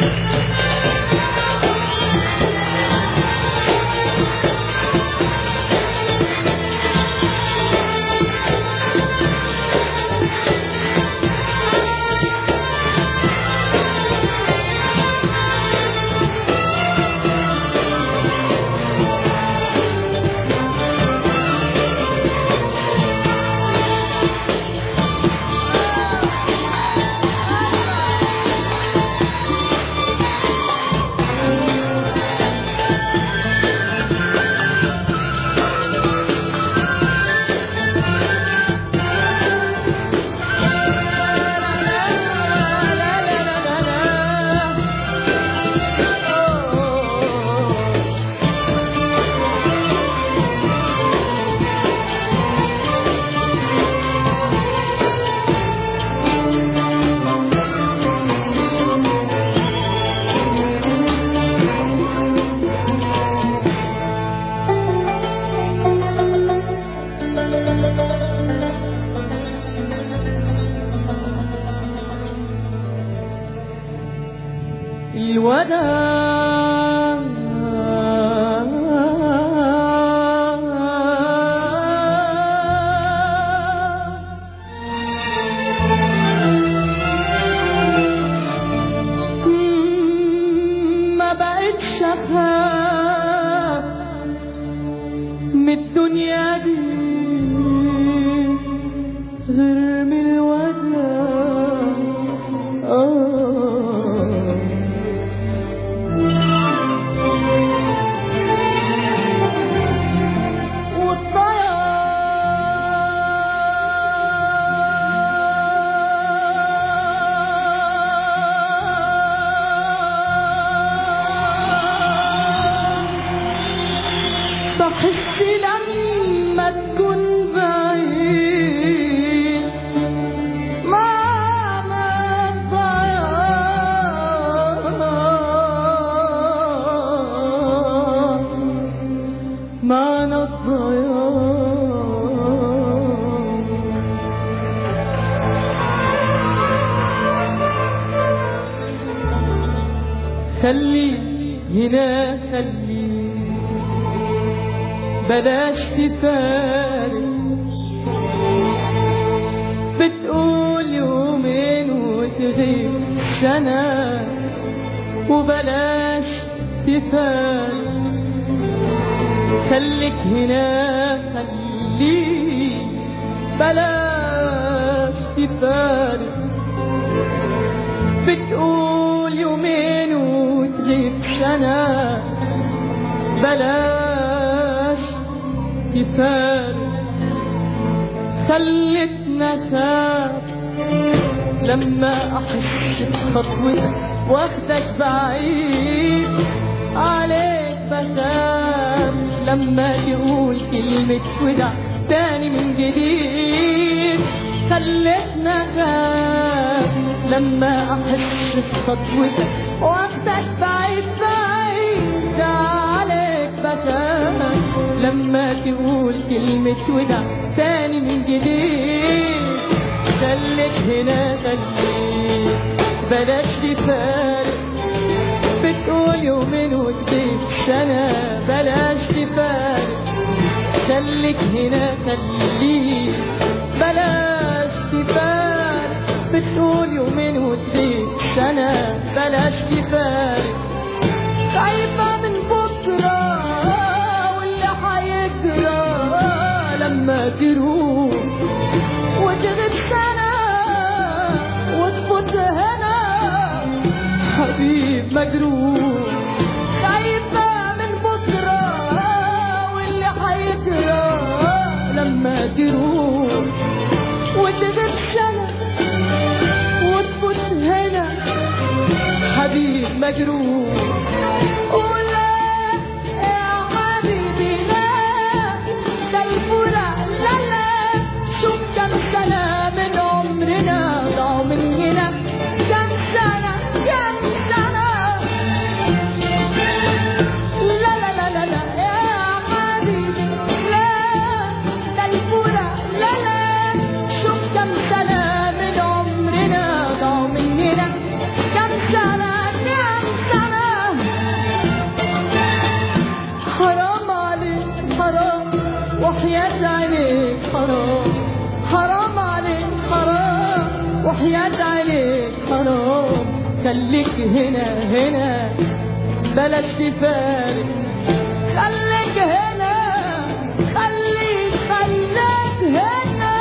ما بقتش اخاف من الدنيا دي غير من الوداع آه بحس لما تكون بعيد معنى الضياع معنى الضياع خلي هنا خلي بلاش تفارق بتقول يومين وتغيب سنة وبلاش تفارق خليك هنا خلي بلاش تفارق بتقول يومين وتغيب سنة بلاش تفارق خلتنا خاف لما احس بخطوتك واخدك بعيد عليك بخاف لما تقول كلمة ودع تاني من جديد خلتنا خاف لما احس بخطوتك واخدك بعيد بعيد عليك بخاف لما تقول كلمة ودع تاني من جديد خليك هنا خليك بلاش تفارق بتقول يومين وتغيب سنة بلاش تفارق خليك هنا خليك بلاش تفارق بتقول يومين وتغيب سنة بلاش تفارق خايفة من بكرة واللي حيجرى لما تروح وتغيب سنة وتفوت هنا حبيب مجروح خايفة من بكرة واللي حيجرى لما تروح وتغيب سنة وتفوت هنا حبيب مجروح ولا يا حبيبي لا ده الفرع لا لا شوف كم سنة من عمرنا ضاعوا مننا كم سنة كم سنة لا لا لا لا لا يا حبيبي لا ده الفرع لا لا شوف كم سنة من عمرنا ضاعوا مننا كم سنة كم بنات عليك حرام خليك هنا هنا بلاش تفارق خليك هنا خليك خليك هنا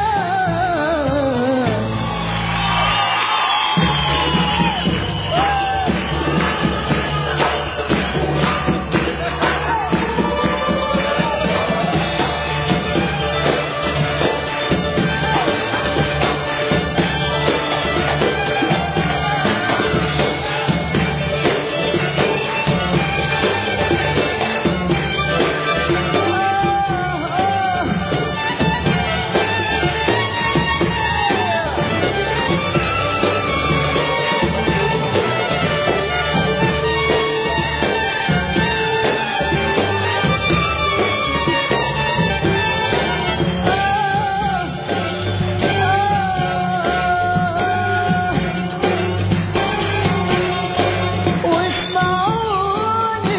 واسمعوني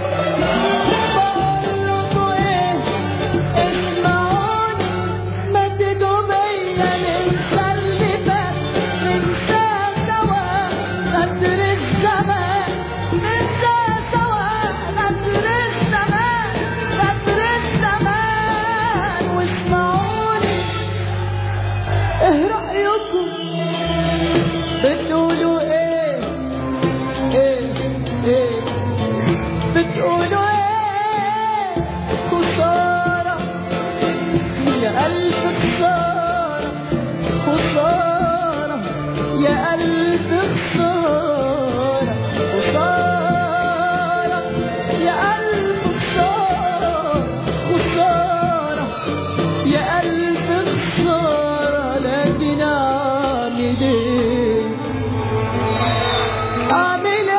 بقول لكم ايه اسمعوني ما تجوا بيا ننسى اللي فات ننسى سوا قدر الزمان ننسى سوا قدر الزمان قدر الزمان واسمعوني ايه رأيكم بتقولوا ايه ايه ايه بتقولوا ايه خسارة يا قلب خسارة خسارة يا قلب خسارة خسارة يا قلب خسارة خسارة يا قلب خسارة لكن أعمل إيه أعمل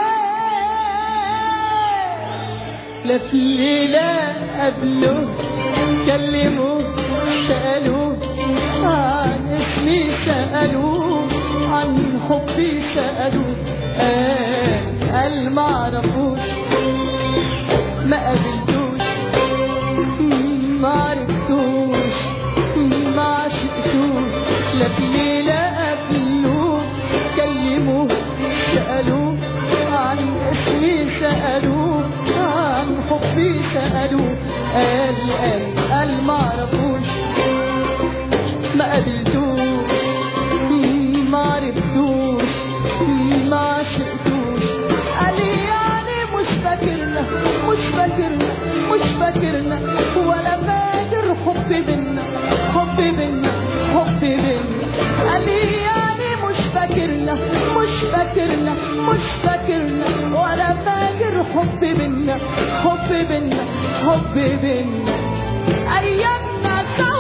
إيه لا في ليلة قبله كلموه سألوه عن اسمي سألوه عن حبي سألوه قال قال ما عرفوش ما قابلتوش ما عرفتوش ما عشقتوش لا في ليلة قابلوه كلموه سألوه عن اسمي سألوه عن حبي سألوه قال قال قال ما عرفوش ما قابلتوش ما عرفتوش ما عشقتوش قال لي يعني مش فاكرنا مش فاكرنا مش فاكرنا ولا فاكر حبي بينا حبي بينا حبي بينا قال لي يعني مش فاكرنا مش فاكرنا مش فاكرنا ولا فاكر حبي بينا حبي بينا حبي بينا ايامنا سوا